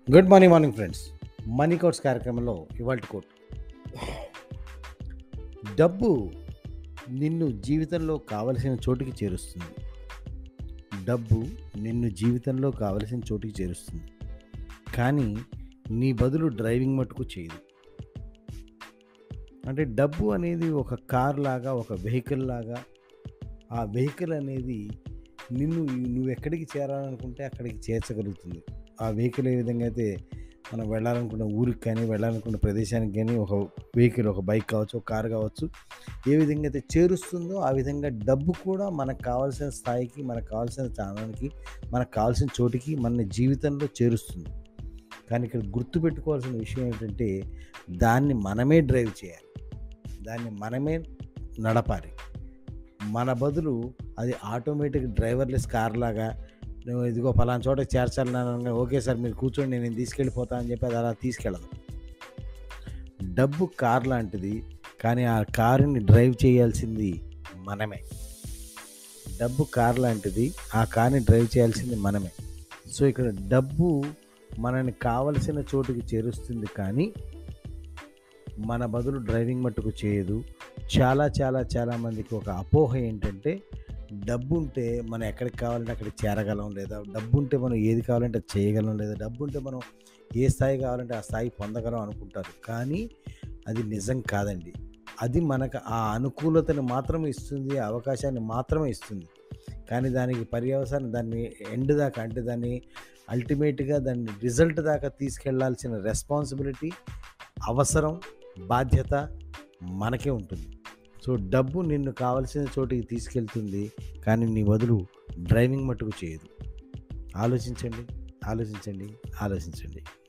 good morning morning friends money quotes కార్యక్రమంలో ఇవాళ coat డబ్బు నిన్ను జీవితంలో కావలసిన చోటుకి చేరుస్తుంది డబ్బు నిన్ను జీవితంలో కావలసిన చోటుకి చేరుస్తుంది కానీ నీ బదులు డ్రైవింగ్ మటుకు చేయదు అంటే డబ్బు అనేది ఒక కార్ లాగా ఒక వెహికల్ లాగా ఆ వెహికల్ అనేది నిన్ను నువ్వు ఎక్కడికి చేరాలనుకుంటే అక్కడికి చేర్చగలుగుతుంది ఆ వెహికల్ ఏ విధంగా అయితే మనం వెళ్ళాలనుకున్న ఊరికి కానీ వెళ్ళాలనుకున్న ప్రదేశానికి కానీ ఒక వెహికల్ ఒక బైక్ కావచ్చు ఒక కారు కావచ్చు ఏ విధంగా అయితే చేరుస్తుందో ఆ విధంగా డబ్బు కూడా మనకు కావాల్సిన స్థాయికి మనకు కావాల్సిన స్థానానికి మనకు కావాల్సిన చోటికి మన జీవితంలో చేరుస్తుంది కానీ ఇక్కడ గుర్తుపెట్టుకోవాల్సిన విషయం ఏంటంటే దాన్ని మనమే డ్రైవ్ చేయాలి దాన్ని మనమే నడపాలి మన బదులు అది ఆటోమేటిక్ డ్రైవర్లెస్ కార్ లాగా నువ్వు ఇదిగో ఫలానా చోట చేర్చాలన్నా ఓకే సార్ మీరు కూర్చోండి నేను తీసుకెళ్ళిపోతా అని చెప్పి అది అలా తీసుకెళ్ళదు డబ్బు కార్ లాంటిది కానీ ఆ కారుని డ్రైవ్ చేయాల్సింది మనమే డబ్బు కార్ లాంటిది ఆ కార్ని డ్రైవ్ చేయాల్సింది మనమే సో ఇక్కడ డబ్బు మనని కావలసిన చోటుకి చేరుస్తుంది కానీ మన బదులు డ్రైవింగ్ మట్టుకు చేయదు చాలా చాలా చాలా మందికి ఒక అపోహ ఏంటంటే డబ్బు ఉంటే మనం ఎక్కడికి కావాలంటే అక్కడికి చేరగలం లేదా డబ్బు ఉంటే మనం ఏది కావాలంటే అది చేయగలం లేదా డబ్బు ఉంటే మనం ఏ స్థాయి కావాలంటే ఆ స్థాయి పొందగలం అనుకుంటారు కానీ అది నిజం కాదండి అది మనకు ఆ అనుకూలతను మాత్రమే ఇస్తుంది ఆ అవకాశాన్ని మాత్రమే ఇస్తుంది కానీ దానికి పర్యవసానం దాన్ని ఎండ్ దాకా అంటే దాన్ని అల్టిమేట్గా దాన్ని రిజల్ట్ దాకా తీసుకెళ్లాల్సిన రెస్పాన్సిబిలిటీ అవసరం బాధ్యత మనకే ఉంటుంది సో డబ్బు నిన్ను కావలసిన చోటికి తీసుకెళ్తుంది కానీ నీ బదులు డ్రైవింగ్ మట్టుకు చేయదు ఆలోచించండి ఆలోచించండి ఆలోచించండి